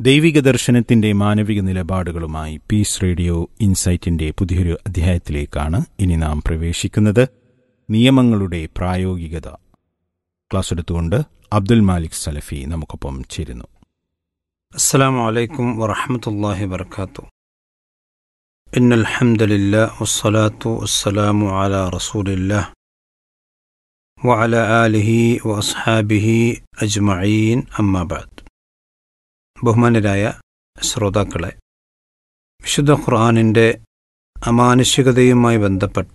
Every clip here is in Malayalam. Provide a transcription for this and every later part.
ദൈവിക ദർശനത്തിന്റെ മാനവിക നിലപാടുകളുമായി പീസ് റേഡിയോ ഇൻസൈറ്റിന്റെ പുതിയൊരു അധ്യായത്തിലേക്കാണ് ഇനി നാം പ്രവേശിക്കുന്നത് നിയമങ്ങളുടെ പ്രായോഗികത ക്ലാസ് എടുത്തുകൊണ്ട് അബ്ദുൽ മാലിക് സലഫി നമുക്കൊപ്പം ചേരുന്നു السلام عليكم ورحمة الله وبركاته إن الحمد لله والصلاة والسلام على رسول الله وعلى آله وأصحابه أجمعين أما بعد ബഹുമാനരായ ശ്രോതാക്കളെ വിശുദ്ധ ഖുർആാനിൻ്റെ അമാനുഷികതയുമായി ബന്ധപ്പെട്ട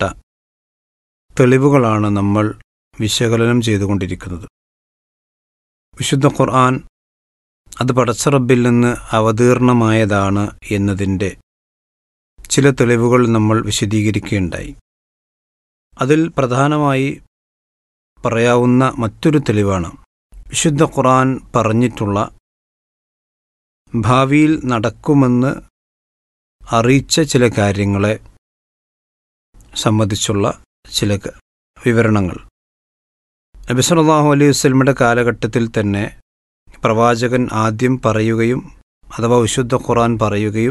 തെളിവുകളാണ് നമ്മൾ വിശകലനം ചെയ്തുകൊണ്ടിരിക്കുന്നത് വിശുദ്ധ ഖുർആൻ അത് പടച്ചറബിൽ നിന്ന് അവതീർണമായതാണ് എന്നതിൻ്റെ ചില തെളിവുകൾ നമ്മൾ വിശദീകരിക്കുകയുണ്ടായി അതിൽ പ്രധാനമായി പറയാവുന്ന മറ്റൊരു തെളിവാണ് വിശുദ്ധ ഖുർആൻ പറഞ്ഞിട്ടുള്ള ഭാവിയിൽ നടക്കുമെന്ന് അറിയിച്ച ചില കാര്യങ്ങളെ സംബന്ധിച്ചുള്ള ചില വിവരണങ്ങൾ നബി സല്ലല്ലാഹു അലൈഹി വസല്ലമയുടെ കാലഘട്ടത്തിൽ തന്നെ പ്രവാചകൻ ആദ്യം പറയുകയും അഥവാ വിശുദ്ധ ഖുർആൻ പറയുകയും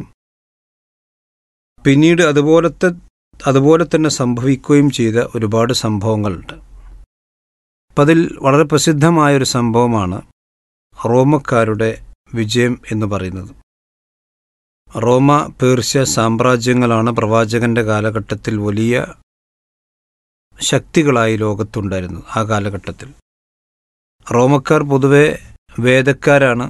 പിന്നീട് അതുപോലത്തെ അതുപോലെ തന്നെ സംഭവിക്കുകയും ചെയ്ത ഒരുപാട് സംഭവങ്ങളുണ്ട് അപ്പം അതിൽ വളരെ പ്രസിദ്ധമായൊരു സംഭവമാണ് റോമക്കാരുടെ വിജയം എന്ന് പറയുന്നത് റോമ പേർഷ്യ സാമ്രാജ്യങ്ങളാണ് പ്രവാചകന്റെ കാലഘട്ടത്തിൽ വലിയ ശക്തികളായി ലോകത്തുണ്ടായിരുന്നത് ആ കാലഘട്ടത്തിൽ റോമക്കാർ പൊതുവെ വേദക്കാരാണ്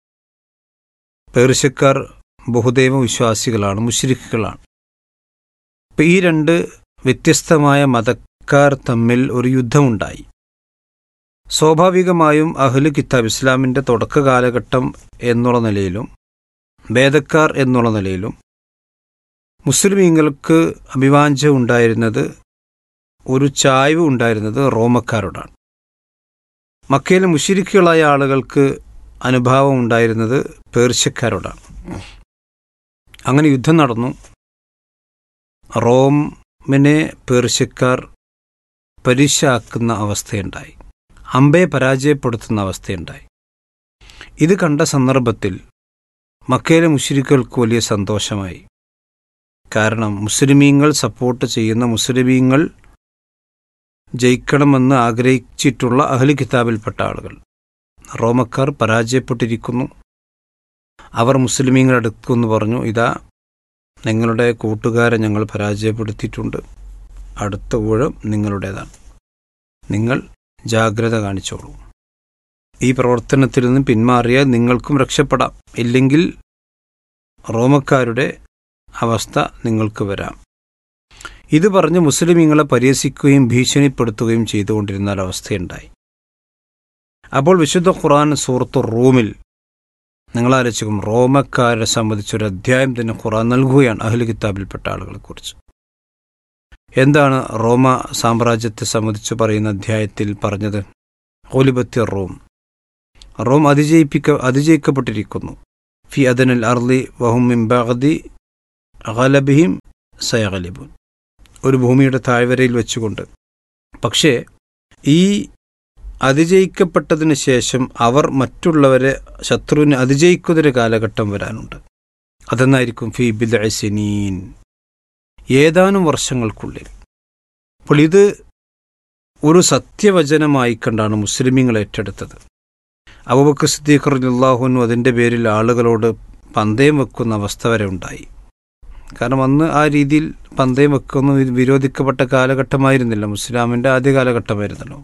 പേർഷ്യക്കാർ ബഹുദൈവ വിശ്വാസികളാണ് മുശ്രിക്കുകളാണ് ഇപ്പം ഈ രണ്ട് വ്യത്യസ്തമായ മതക്കാർ തമ്മിൽ ഒരു യുദ്ധമുണ്ടായി സ്വാഭാവികമായും അഹ്ലു കിതാബ് ഇസ്ലാമിൻ്റെ തുടക്ക കാലഘട്ടം എന്നുള്ള നിലയിലും വേദക്കാർ എന്നുള്ള നിലയിലും മുസ്ലിമീങ്ങൾക്ക് അഭിവാഞ്ച ഉണ്ടായിരുന്നത് ഒരു ചായ്വ് ഉണ്ടായിരുന്നത് റോമക്കാരോടാണ് മക്കയിലെ മുഷിരിക്കുകളായ ആളുകൾക്ക് അനുഭാവം ഉണ്ടായിരുന്നത് പേർഷ്യക്കാരോടാണ് അങ്ങനെ യുദ്ധം നടന്നു റോമിനെ പേർഷ്യക്കാർ പരീക്ഷാക്കുന്ന അവസ്ഥയുണ്ടായി അമ്പയെ പരാജയപ്പെടുത്തുന്ന അവസ്ഥയുണ്ടായി ഇത് കണ്ട സന്ദർഭത്തിൽ മക്കയിലെ മുഷിരിക്കുകൾക്ക് വലിയ സന്തോഷമായി കാരണം മുസ്ലിമീങ്ങൾ സപ്പോർട്ട് ചെയ്യുന്ന മുസ്ലിമീങ്ങൾ ജയിക്കണമെന്ന് ആഗ്രഹിച്ചിട്ടുള്ള അഹ്ലി കിതാബിൽപ്പെട്ട ആളുകൾ റോമക്കാർ പരാജയപ്പെട്ടിരിക്കുന്നു അവർ മുസ്ലിമീങ്ങൾ അടുക്കുമെന്ന് പറഞ്ഞു ഇതാ നിങ്ങളുടെ കൂട്ടുകാരെ ഞങ്ങൾ പരാജയപ്പെടുത്തിയിട്ടുണ്ട് അടുത്ത ഊഴം നിങ്ങളുടേതാണ് നിങ്ങൾ ജാഗ്രത കാണിച്ചോളൂ ഈ പ്രവർത്തനത്തിൽ നിന്ന് പിന്മാറിയാൽ നിങ്ങൾക്കും രക്ഷപ്പെടാം ഇല്ലെങ്കിൽ റോമക്കാരുടെ അവസ്ഥ നിങ്ങൾക്ക് വരാം ഇത് പറഞ്ഞ് മുസ്ലിമീങ്ങളെ പരിഹസിക്കുകയും ഭീഷണിപ്പെടുത്തുകയും ചെയ്തുകൊണ്ടിരുന്ന ഒരവസ്ഥയുണ്ടായി അപ്പോൾ വിശുദ്ധ ഖുർആൻ സൂറത്ത് റൂമിൽ നിങ്ങളാലോചിക്കും റോമക്കാരെ സംബന്ധിച്ചൊരു അധ്യായം തന്നെ ഖുർആൻ നൽകുകയാണ് അഹ്ലു കിതാബിൽപ്പെട്ട ആളുകളെക്കുറിച്ച് എന്താണ് റോമ സാമ്രാജ്യത്തെ സംബന്ധിച്ച് പറയുന്ന അധ്യായത്തിൽ പറഞ്ഞത് ഒലിബത്തി റോം റോം അതിജയിപ്പിക്ക അതിജയിക്കപ്പെട്ടിരിക്കുന്നു ഫി അദനൽ അർലി വഹും മിംബാഗദി അഗലബിഹിം സയഗലിബുൻ ഒരു ഭൂമിയുടെ താഴ്വരയിൽ വെച്ചുകൊണ്ട് പക്ഷേ ഈ അതിജയിക്കപ്പെട്ടതിന് ശേഷം അവർ മറ്റുള്ളവരെ ശത്രുവിനെ അതിജയിക്കുന്നൊരു കാലഘട്ടം വരാനുണ്ട് അതെന്നായിരിക്കും ഫി ബിൽ അസിനീൻ ഏതാനും വർഷങ്ങൾക്കുള്ളിൽ അപ്പോൾ ഇത് ഒരു സത്യവചനമായി കണ്ടാണ് മുസ്ലിമീങ്ങൾ ഏറ്റെടുത്തത് അബുബക്കർ സിദ്ദീഖർ അള്ളാഹുനു അതിൻ്റെ പേരിൽ ആളുകളോട് പന്തയം വെക്കുന്ന അവസ്ഥ വരെ ഉണ്ടായി കാരണം അന്ന് ആ രീതിയിൽ പന്തയം വെക്കുന്ന വിരോധിക്കപ്പെട്ട കാലഘട്ടമായിരുന്നില്ല മുസ്ലാമിൻ്റെ ആദ്യ കാലഘട്ടമായിരുന്നല്ലോ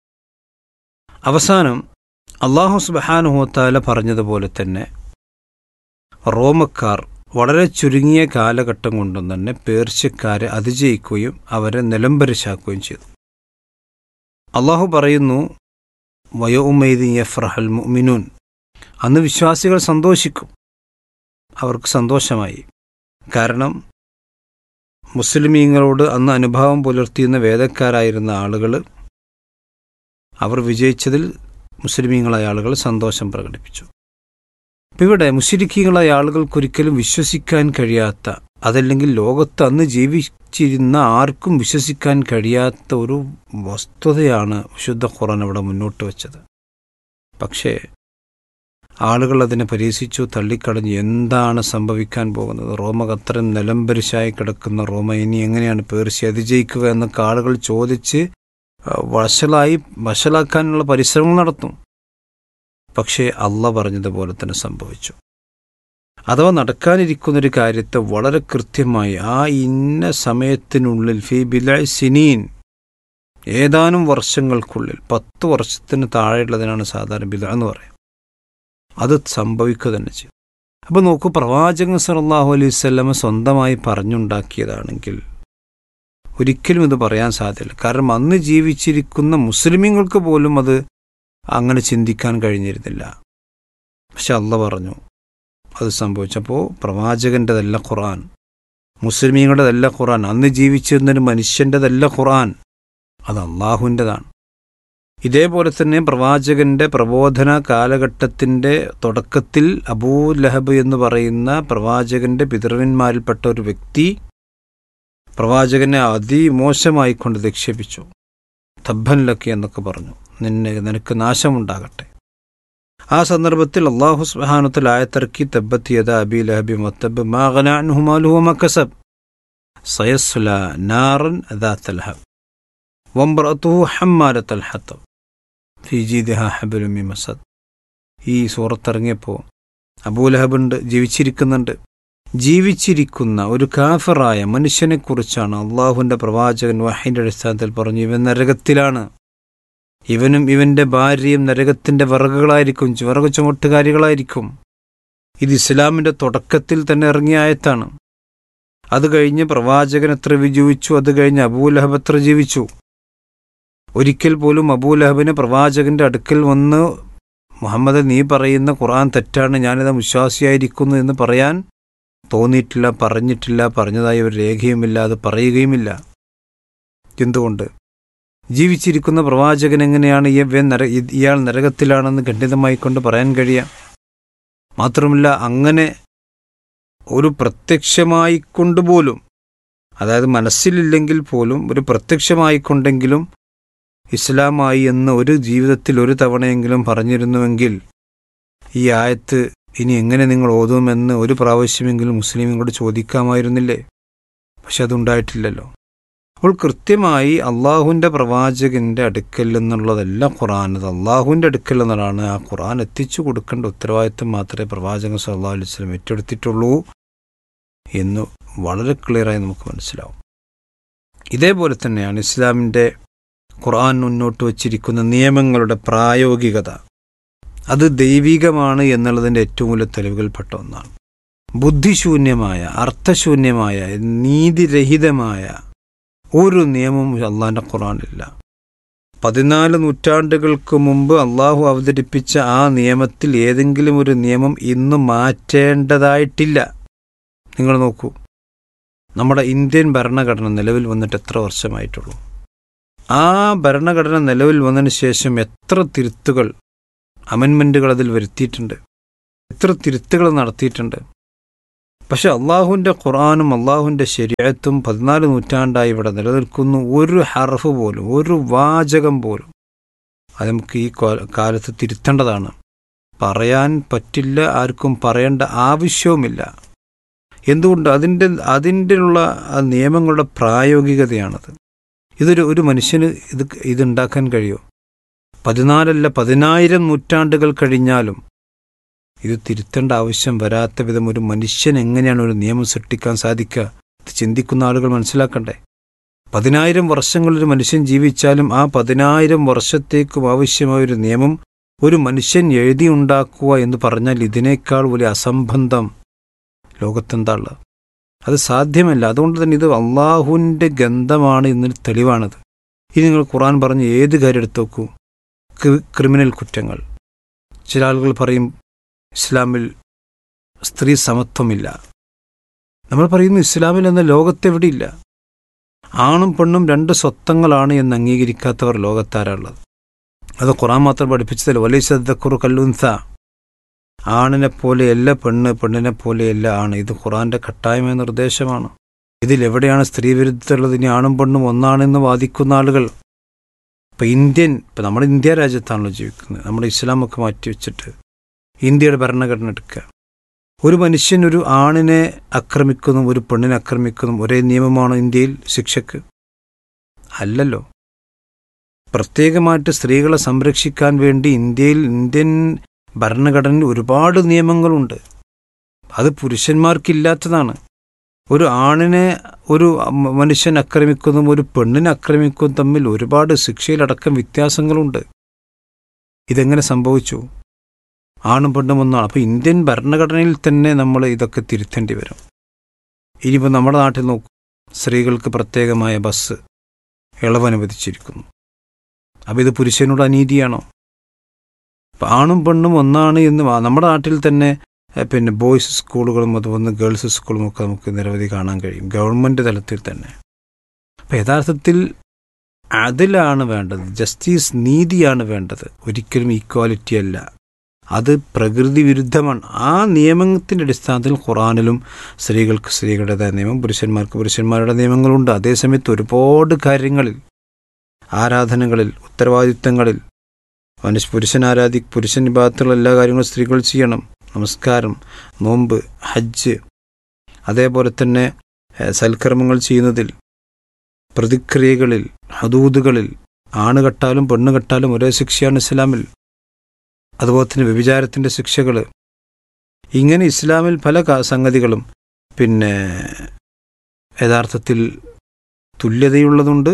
അവസാനം അള്ളാഹു സുബാനുഹോത്താല പറഞ്ഞതുപോലെ തന്നെ റോമക്കാർ വളരെ ചുരുങ്ങിയ കാലഘട്ടം കൊണ്ടും തന്നെ പേർഷ്യക്കാരെ അതിജയിക്കുകയും അവരെ നിലംപരിശാക്കുകയും ചെയ്തു അള്ളാഹു പറയുന്നു വയോമൈദി യഫ്രഹൽ മുഅ്മിനൂൻ അന്ന് വിശ്വാസികൾ സന്തോഷിക്കും അവർക്ക് സന്തോഷമായി കാരണം മുസ്ലിമീങ്ങളോട് അന്ന് അനുഭാവം പുലർത്തിയുന്ന വേദക്കാരായിരുന്ന ആളുകൾ അവർ വിജയിച്ചതിൽ മുസ്ലിമീങ്ങളായ ആളുകൾ സന്തോഷം പ്രകടിപ്പിച്ചു അപ്പം ഇവിടെ മുസ്ലിക്കീങ്ങളായ ആളുകൾക്കൊരിക്കലും വിശ്വസിക്കാൻ കഴിയാത്ത അതല്ലെങ്കിൽ ലോകത്ത് അന്ന് ജീവിച്ചിരുന്ന ആർക്കും വിശ്വസിക്കാൻ കഴിയാത്ത ഒരു വസ്തുതയാണ് വിശുദ്ധ ഖുറാൻ അവിടെ മുന്നോട്ട് വച്ചത് പക്ഷേ ആളുകൾ അതിനെ പരീക്ഷിച്ചു തള്ളിക്കളഞ്ഞു എന്താണ് സംഭവിക്കാൻ പോകുന്നത് റോമ ഖത്തറിൽ നിലംപരിശായി കിടക്കുന്ന റോമ ഇനി എങ്ങനെയാണ് പേർഷ്യ അതിജയിക്കുക എന്നൊക്കെ ആളുകൾ ചോദിച്ച് ആ, വഷളായി വഷളാക്കാനുള്ള പരിശ്രമങ്ങൾ നടത്തും പക്ഷേ അള്ള പറഞ്ഞതുപോലെ തന്നെ സംഭവിച്ചു അഥവാ നടക്കാനിരിക്കുന്നൊരു കാര്യത്തെ വളരെ കൃത്യമായി ആ ഇന്ന സമയത്തിനുള്ളിൽ ഫി ബിലൈ സിനീൻ ഏതാനും വർഷങ്ങൾക്കുള്ളിൽ പത്ത് വർഷത്തിന് താഴെയുള്ളതിനാണ് സാധാരണ ബില എന്ന് പറയാം അത് സംഭവിക്കുക തന്നെ ചെയ്യും അപ്പോൾ നോക്കൂ പ്രവാചകൻ സല്ലല്ലാഹു അലൈഹി വസല്ലമ സ്വന്തമായി പറഞ്ഞുണ്ടാക്കിയതാണെങ്കിൽ ഒരിക്കലും ഇത് പറയാൻ സാധ്യല്ല കാരണം അന്ന് ജീവിച്ചിരിക്കുന്ന മുസ്ലിമീങ്ങൾക്ക് പോലും അത് അങ്ങനെ ചിന്തിക്കാൻ കഴിഞ്ഞിരുന്നില്ല പക്ഷെ അല്ല പറഞ്ഞു അത് സംഭവിച്ചപ്പോൾ പ്രവാചകൻ്റെതല്ല ഖുർആൻ മുസ്ലിമീങ്ങളുടെതല്ല ഖുർആൻ അന്ന് ജീവിച്ചിരുന്നൊരു മനുഷ്യൻ്റെതല്ല ഖുർആൻ അത് അള്ളാഹുവിൻ്റെതാണ് ഇതേപോലെ തന്നെ പ്രവാചകന്റെ പ്രബോധന കാലഘട്ടത്തിന്റെ തുടക്കത്തിൽ അബൂ ലഹബ് എന്ന് പറയുന്ന പ്രവാചകന്റെ പിതൃവന്മാരിൽപ്പെട്ട ഒരു വ്യക്തി പ്രവാചകനെ അതിമോശമായിക്കൊണ്ട് നിക്ഷേപിച്ചു തബ്ബൻ ലക്കി എന്നൊക്കെ പറഞ്ഞു നിന്നെ നിനക്ക് നാശമുണ്ടാകട്ടെ ആ സന്ദർഭത്തിൽ അള്ളാഹു സുബ്ഹാനത്തിൽ ആയത്തിറക്കി തബ്ബത്തിയത അബി ലഹബി മത്തബ് മാഹുമാലുഹു മക്കസബ് സയസ്ല നാറൻ അദാത്തൽഹബ് വംബ്രത്തുഹു ഹമ്മാലത്തൽ ഹത്തബ് ഫി ജീദിഹ ഹബലുമി മസദ് ഈ സൂറത്തിറങ്ങിയപ്പോൾ അബൂലഹബുണ്ട് ജീവിച്ചിരിക്കുന്നുണ്ട് ജീവിച്ചിരിക്കുന്ന ഒരു കാഫറായ മനുഷ്യനെക്കുറിച്ചാണ് അള്ളാഹുവിൻ്റെ പ്രവാചകൻ വഹിൻ്റെ അടിസ്ഥാനത്തിൽ പറഞ്ഞു ഇവൻ നരകത്തിലാണ് ഇവനും ഇവന്റെ ഭാര്യയും നരകത്തിന്റെ വിറകുകളായിരിക്കും വിറക് ചുമട്ടുകാരികളായിരിക്കും ഇത് ഇസ്ലാമിന്റെ തുടക്കത്തിൽ തന്നെ ഇറങ്ങിയ ആയത്താണ് അത് കഴിഞ്ഞ് പ്രവാചകൻ എത്ര വിജയിച്ചു അത് കഴിഞ്ഞ് അബൂലഹബ് എത്ര ജീവിച്ചു ഒരിക്കൽ പോലും അബൂലഹബിന് പ്രവാചകന്റെ അടുക്കൽ വന്ന് മുഹമ്മദ് നീ പറയുന്ന ഖുർആൻ തെറ്റാണ് ഞാനിത് വിശ്വാസിയായിരിക്കുന്നു എന്ന് പറയാൻ തോന്നിയിട്ടില്ല പറഞ്ഞിട്ടില്ല പറഞ്ഞതായി ഒരു രേഖയുമില്ല അത് പറയുകയുമില്ല എന്തുകൊണ്ട് ജീവിച്ചിരിക്കുന്ന പ്രവാചകൻ എങ്ങനെയാണ് ഈ ഇവൻ നര ഇയാൾ നരകത്തിലാണെന്ന് ഖണ്ഡിതമായി കൊണ്ട് പറയാൻ കഴിയാം മാത്രമല്ല അങ്ങനെ ഒരു പ്രത്യക്ഷമായി കൊണ്ടുപോലും അതായത് മനസ്സിലില്ലെങ്കിൽ പോലും ഒരു പ്രത്യക്ഷമായിക്കൊണ്ടെങ്കിലും ഇസ്ലാമായി എന്ന് ഒരു ജീവിതത്തിൽ ഒരു തവണയെങ്കിലും പറഞ്ഞിരുന്നുവെങ്കിൽ ഈ ആയത്ത് ഇനി എങ്ങനെ നിങ്ങൾ ഓതുമെന്ന് ഒരു പ്രാവശ്യമെങ്കിലും മുസ്ലിങ്ങളോട് ചോദിക്കാമായിരുന്നില്ലേ പക്ഷെ അതുണ്ടായിട്ടില്ലല്ലോ അപ്പോൾ കൃത്യമായി അള്ളാഹുവിൻ്റെ പ്രവാചകന്റെ അടുക്കൽ നിന്നുള്ളതല്ല ഖുറാൻ അത് അള്ളാഹുവിൻ്റെ അടുക്കൽ നിന്നാണ് ആ ഖുറാൻ എത്തിച്ചു കൊടുക്കേണ്ട ഉത്തരവാദിത്വം മാത്രമേ പ്രവാചകൻ സല്ലാ അലൈഹി സ്വലം ഏറ്റെടുത്തിട്ടുള്ളൂ എന്ന് വളരെ ക്ലിയറായി നമുക്ക് മനസ്സിലാവും ഇതേപോലെ തന്നെയാണ് ഇസ്ലാമിൻ്റെ ഖുർആൻ മുന്നോട്ട് വച്ചിരിക്കുന്ന നിയമങ്ങളുടെ പ്രായോഗികത അത് ദൈവികമാണ് എന്നുള്ളതിൻ്റെ ഏറ്റവും വലിയ തെളിവുകൾപ്പെട്ട ഒന്നാണ് ബുദ്ധിശൂന്യമായ അർത്ഥശൂന്യമായ നീതിരഹിതമായ ഒരു നിയമവും അള്ളാഹിൻ്റെ ഖുറാനില്ല പതിനാല് നൂറ്റാണ്ടുകൾക്ക് മുമ്പ് അള്ളാഹു അവതരിപ്പിച്ച ആ നിയമത്തിൽ ഏതെങ്കിലും ഒരു നിയമം ഇന്ന് മാറ്റേണ്ടതായിട്ടില്ല നിങ്ങൾ നോക്കൂ നമ്മുടെ ഇന്ത്യൻ ഭരണഘടന നിലവിൽ വന്നിട്ട് എത്ര വർഷമായിട്ടുള്ളൂ ആ ഭരണഘടന നിലവിൽ വന്നതിന് ശേഷം എത്ര തിരുത്തുകൾ അമെൻമെൻറ്റുകൾ അതിൽ വരുത്തിയിട്ടുണ്ട് എത്ര തിരുത്തുകൾ നടത്തിയിട്ടുണ്ട് പക്ഷെ അള്ളാഹുവിൻ്റെ ഖുർആാനും അള്ളാഹുവിൻ്റെ ശരീരത്തും പതിനാല് നൂറ്റാണ്ടായി ഇവിടെ നിലനിൽക്കുന്നു ഒരു ഹർഫ് പോലും ഒരു വാചകം പോലും അത് നമുക്ക് ഈ കാലത്ത് തിരുത്തേണ്ടതാണ് പറയാൻ പറ്റില്ല ആർക്കും പറയേണ്ട ആവശ്യവുമില്ല എന്തുകൊണ്ട് അതിൻ്റെ അതിൻ്റെയുള്ള ആ നിയമങ്ങളുടെ പ്രായോഗികതയാണത് ഇതൊരു ഒരു മനുഷ്യന് ഇത് ഇതുണ്ടാക്കാൻ കഴിയുമോ പതിനാലല്ല പതിനായിരം നൂറ്റാണ്ടുകൾ കഴിഞ്ഞാലും ഇത് തിരുത്തേണ്ട ആവശ്യം വരാത്ത വിധം ഒരു മനുഷ്യൻ എങ്ങനെയാണ് ഒരു നിയമം സൃഷ്ടിക്കാൻ സാധിക്കുക ഇത് ചിന്തിക്കുന്ന ആളുകൾ മനസ്സിലാക്കണ്ടേ പതിനായിരം വർഷങ്ങൾ ഒരു മനുഷ്യൻ ജീവിച്ചാലും ആ പതിനായിരം വർഷത്തേക്കും ആവശ്യമായ ഒരു നിയമം ഒരു മനുഷ്യൻ എഴുതിയുണ്ടാക്കുക എന്ന് പറഞ്ഞാൽ ഇതിനേക്കാൾ വലിയ അസംബന്ധം ലോകത്തെന്താണുള്ളത് അത് സാധ്യമല്ല അതുകൊണ്ട് തന്നെ ഇത് അള്ളാഹുവിൻ്റെ ഗന്ധമാണ് എന്നൊരു തെളിവാണത് ഇനി നിങ്ങൾ ഖുറാൻ പറഞ്ഞ് ഏത് കാര്യം എടുത്തു നോക്കൂ ക്രിമിനൽ കുറ്റങ്ങൾ ചില ആളുകൾ പറയും ഇസ്ലാമിൽ സ്ത്രീ സമത്വമില്ല നമ്മൾ പറയുന്നു ഇസ്ലാമിൽ എന്ന ലോകത്തെവിടെയില്ല ആണും പെണ്ണും രണ്ട് സ്വത്തങ്ങളാണ് എന്ന് അംഗീകരിക്കാത്തവർ ലോകത്താരുള്ളത് അത് ഖുറാൻ മാത്രം പഠിപ്പിച്ചതല്ല വലിയ ശ്രദ്ധക്കുറു കല്ലുൻസ ആണിനെ പോലെയല്ല പെണ്ണ് പെണ്ണിനെ പോലെയല്ല ആണ് ഇത് ഖുറാന്റെ കട്ടായമായ നിർദ്ദേശമാണ് ഇതിലെവിടെയാണ് സ്ത്രീ വിരുദ്ധമുള്ളത് ഇനി ആണും പെണ്ണും ഒന്നാണെന്ന് വാദിക്കുന്ന ആളുകൾ ഇപ്പം ഇന്ത്യൻ ഇപ്പം നമ്മുടെ ഇന്ത്യ രാജ്യത്താണല്ലോ ജീവിക്കുന്നത് നമ്മുടെ ഇസ്ലാമൊക്കെ മാറ്റി വെച്ചിട്ട് ഇന്ത്യയുടെ ഭരണഘടന എടുക്കുക ഒരു മനുഷ്യൻ ഒരു ആണിനെ ആക്രമിക്കുന്നു ഒരു പെണ്ണിനെ ആക്രമിക്കുന്നു ഒരേ നിയമമാണോ ഇന്ത്യയിൽ ശിക്ഷക്ക് അല്ലല്ലോ പ്രത്യേകമായിട്ട് സ്ത്രീകളെ സംരക്ഷിക്കാൻ വേണ്ടി ഇന്ത്യയിൽ ഇന്ത്യൻ ഭരണഘടനയിൽ ഒരുപാട് നിയമങ്ങളുണ്ട് അത് പുരുഷന്മാർക്കില്ലാത്തതാണ് ഒരു ആണിനെ ഒരു മ- മനുഷ്യൻ ആക്രമിക്കുന്നതും ഒരു പെണ്ണിനെ ആക്രമിക്കുന്നതും തമ്മിൽ ഒരുപാട് ശിക്ഷയിലടക്കം വ്യത്യാസങ്ങളുണ്ട് ഇതെങ്ങനെ സംഭവിച്ചു ആണും പെണ്ണും ഒന്നാണ് അപ്പോൾ ഇന്ത്യൻ ഭരണഘടനയിൽ തന്നെ നമ്മൾ ഇതൊക്കെ തിരുത്തേണ്ടി വരും ഇനിയിപ്പോൾ നമ്മുടെ നാട്ടിൽ നോക്കൂ സ്ത്രീകൾക്ക് പ്രത്യേകമായ ബസ് ഇളവ് അനുവദിച്ചിരിക്കുന്നു അപ്പോൾ ഇത് പുരുഷനോട് അനീതിയാണോ അപ്പം ആണും പെണ്ണും ഒന്നാണ് എന്ന് വാ- നമ്മുടെ നാട്ടിൽ തന്നെ എ, പിന്നെ ബോയ്സ് സ്കൂളുകളും അതുപോലെ ഗേൾസ് സ്കൂളും ഒക്കെ നമുക്ക് നിരവധി കാണാൻ കഴിയും ഗവൺമെൻറ് തലത്തിൽ തന്നെ അപ്പം യഥാർത്ഥത്തിൽ അതിലാണ് വേണ്ടത് ജസ്റ്റിസ് നീതിയാണ് വേണ്ടത് ഒരിക്കലും ഈക്വാലിറ്റി അല്ല അത് പ്രകൃതി വിരുദ്ധമാണ് ആ നിയമത്തിൻ്റെ അടിസ്ഥാനത്തിൽ ഖുറാനിലും സ്ത്രീകൾക്ക് സ്ത്രീകളുടേതായ നിയമം പുരുഷന്മാർക്ക് പുരുഷന്മാരുടെ നിയമങ്ങളുണ്ട് അതേസമയത്ത് ഒരുപാട് കാര്യങ്ങളിൽ ആരാധനകളിൽ ഉത്തരവാദിത്തങ്ങളിൽ മനുഷ്യ പുരുഷൻ ആരാധി പുരുഷൻ വിഭാഗത്തിലുള്ള എല്ലാ കാര്യങ്ങളും സ്ത്രീകൾ ചെയ്യണം നമസ്കാരം നോമ്പ് ഹജ്ജ് അതേപോലെ തന്നെ ഏഹ്, സൽക്കർമ്മങ്ങൾ ചെയ്യുന്നതിൽ പ്രതിക്രിയകളിൽ ഹദൂദുകളിൽ ആണ് കെട്ടാലും പെണ്ണ് കെട്ടാലും ഒരേ ശിക്ഷയാണ് ഇസ്ലാമിൽ അതുപോലെ തന്നെ വ്യഭിചാരത്തിൻ്റെ ശിക്ഷകൾ ഇങ്ങനെ ഇസ്ലാമിൽ പല കാ- സംഗതികളും പിന്നെ യഥാർത്ഥത്തിൽ തുല്യതയുള്ളതുണ്ട്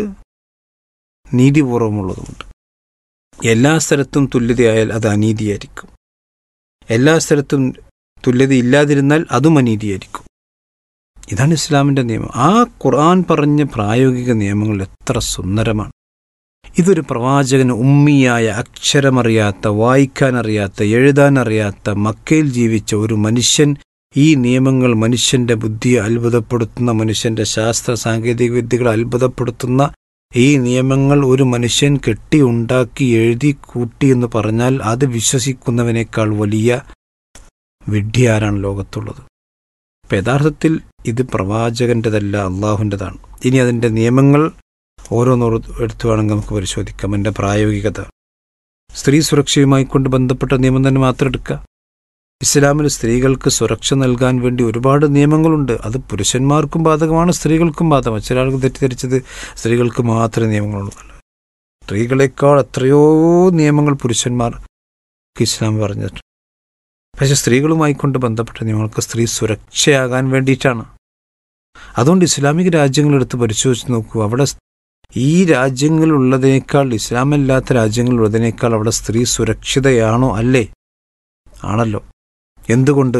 നീതിപൂർവമുള്ളതുമുണ്ട് എല്ലാ സ്ഥലത്തും തുല്യതയായാൽ അത് അനീതിയായിരിക്കും എല്ലാ സ്ഥലത്തും തുല്യത ഇല്ലാതിരുന്നാൽ അതും അനീതിയായിരിക്കും ഇതാണ് ഇസ്ലാമിൻ്റെ നിയമം ആ ഖുർആൻ പറഞ്ഞ പ്രായോഗിക നിയമങ്ങൾ എത്ര സുന്ദരമാണ് ഇതൊരു പ്രവാചകന് ഉമ്മിയായ അക്ഷരമറിയാത്ത വായിക്കാനറിയാത്ത എഴുതാനറിയാത്ത മക്കയിൽ ജീവിച്ച ഒരു മനുഷ്യൻ ഈ നിയമങ്ങൾ മനുഷ്യന്റെ ബുദ്ധിയെ അത്ഭുതപ്പെടുത്തുന്ന മനുഷ്യന്റെ ശാസ്ത്ര സാങ്കേതിക വിദ്യകളെ അത്ഭുതപ്പെടുത്തുന്ന ഈ നിയമങ്ങൾ ഒരു മനുഷ്യൻ കെട്ടി ഉണ്ടാക്കി എഴുതി കൂട്ടി എന്ന് പറഞ്ഞാൽ അത് വിശ്വസിക്കുന്നവനേക്കാൾ വലിയ വിഡ്ഢിയാരാണ് ലോകത്തുള്ളത് അപ്പം യഥാർത്ഥത്തിൽ ഇത് പ്രവാചകൻ്റെതല്ല അള്ളാഹുൻ്റെതാണ് ഇനി അതിൻ്റെ നിയമങ്ങൾ ഓരോന്നോരോ എടുത്തു വേണമെങ്കിൽ നമുക്ക് പരിശോധിക്കാം എൻ്റെ പ്രായോഗികത സ്ത്രീ സുരക്ഷയുമായി കൊണ്ട് ബന്ധപ്പെട്ട നിയമം തന്നെ മാത്രം എടുക്കുക ഇസ്ലാമിൽ സ്ത്രീകൾക്ക് സുരക്ഷ നൽകാൻ വേണ്ടി ഒരുപാട് നിയമങ്ങളുണ്ട് അത് പുരുഷന്മാർക്കും ബാധകമാണ് സ്ത്രീകൾക്കും ബാധകമാണ് ചില ആൾക്ക് തെറ്റിദ്ധരിച്ചത് സ്ത്രീകൾക്ക് മാത്രമേ നിയമങ്ങളുള്ളൂ സ്ത്രീകളെക്കാൾ എത്രയോ നിയമങ്ങൾ പുരുഷന്മാർക്ക് ഇസ്ലാം പറഞ്ഞിട്ടുണ്ട് പക്ഷെ സ്ത്രീകളുമായി കൊണ്ട് ബന്ധപ്പെട്ട നിയമങ്ങൾക്ക് സ്ത്രീ സുരക്ഷയാകാൻ വേണ്ടിയിട്ടാണ് അതുകൊണ്ട് ഇസ്ലാമിക രാജ്യങ്ങളെടുത്ത് പരിശോധിച്ച് നോക്കൂ അവിടെ ഈ രാജ്യങ്ങളിലുള്ളതിനേക്കാൾ ഇസ്ലാമല്ലാത്ത രാജ്യങ്ങളിലുള്ളതിനേക്കാൾ അവിടെ സ്ത്രീ സുരക്ഷിതയാണോ അല്ലേ ആണല്ലോ എന്തുകൊണ്ട്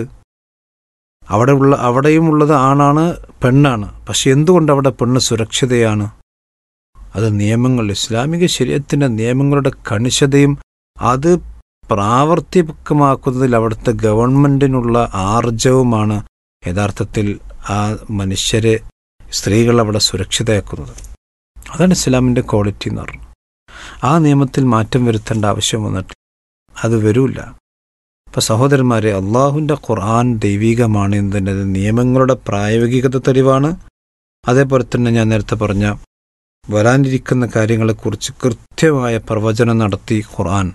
അവിടെ ഉള്ള അവിടെയും ഉള്ളത് ആണാണ് പെണ്ണാണ് പക്ഷെ എന്തുകൊണ്ട് അവിടെ പെണ്ണ് സുരക്ഷിതയാണ് അത് നിയമങ്ങൾ ഇസ്ലാമിക ശരീരത്തിൻ്റെ നിയമങ്ങളുടെ കണിശതയും അത് പ്രാവർത്തികമാക്കുന്നതിൽ അവിടുത്തെ ഗവൺമെൻറ്റിനുള്ള ആർജവുമാണ് യഥാർത്ഥത്തിൽ ആ മനുഷ്യരെ സ്ത്രീകൾ അവിടെ സുരക്ഷിതയാക്കുന്നത് അതാണ് ഇസ്ലാമിൻ്റെ ക്വാളിറ്റി എന്ന് പറയുന്നത് ആ നിയമത്തിൽ മാറ്റം വരുത്തേണ്ട ആവശ്യം വന്നിട്ട് അത് വരൂല അപ്പം സഹോദരന്മാരെ അള്ളാഹുവിൻ്റെ ഖുർആൻ ദൈവികമാണ് എന്നതിൻ്റെ നിയമങ്ങളുടെ പ്രായോഗികത തെളിവാണ് അതേപോലെ തന്നെ ഞാൻ നേരത്തെ പറഞ്ഞ വരാനിരിക്കുന്ന കാര്യങ്ങളെക്കുറിച്ച് കൃത്യമായ പ്രവചനം നടത്തി ഖുർആൻ